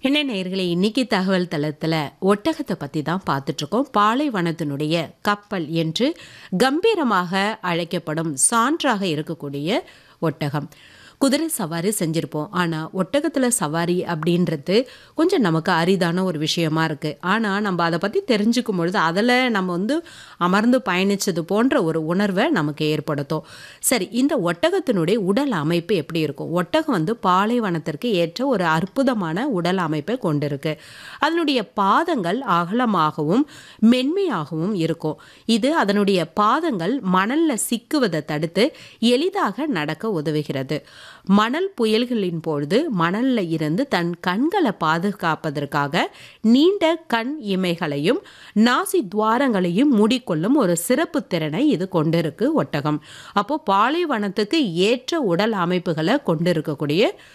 என்ன நேயர்களே இன்னைக்கு தகவல் தளத்தில் ஒட்டகத்தை பற்றி தான் பார்த்துட்ருக்கோம் பாலைவனத்தினுடைய கப்பல் என்று கம்பீரமாக அழைக்கப்படும் சான்றாக இருக்கக்கூடிய ஒட்டகம் குதிரை சவாரி செஞ்சுருப்போம் ஆனால் ஒட்டகத்தில் சவாரி அப்படின்றது கொஞ்சம் நமக்கு அரிதான ஒரு விஷயமா இருக்குது ஆனால் நம்ம அதை பற்றி தெரிஞ்சுக்கும் பொழுது அதில் நம்ம வந்து அமர்ந்து பயணித்தது போன்ற ஒரு உணர்வை நமக்கு ஏற்படுத்தும் சரி இந்த ஒட்டகத்தினுடைய உடல் அமைப்பு எப்படி இருக்கும் ஒட்டகம் வந்து பாலைவனத்திற்கு ஏற்ற ஒரு அற்புதமான உடல் அமைப்பை கொண்டிருக்கு அதனுடைய பாதங்கள் அகலமாகவும் மென்மையாகவும் இருக்கும் இது அதனுடைய பாதங்கள் மணலில் சிக்குவதை தடுத்து எளிதாக நடக்க உதவுகிறது மணல் புயல்களின் பொழுது மணலில் இருந்து தன் கண்களை பாதுகாப்பதற்காக நீண்ட கண் இமைகளையும் நாசி துவாரங்களையும் மூடிக்கொள்ளும் ஒரு சிறப்பு திறனை இது கொண்டிருக்கு ஒட்டகம் அப்போ பாலைவனத்துக்கு ஏற்ற உடல் அமைப்புகளை கொண்டிருக்கக்கூடிய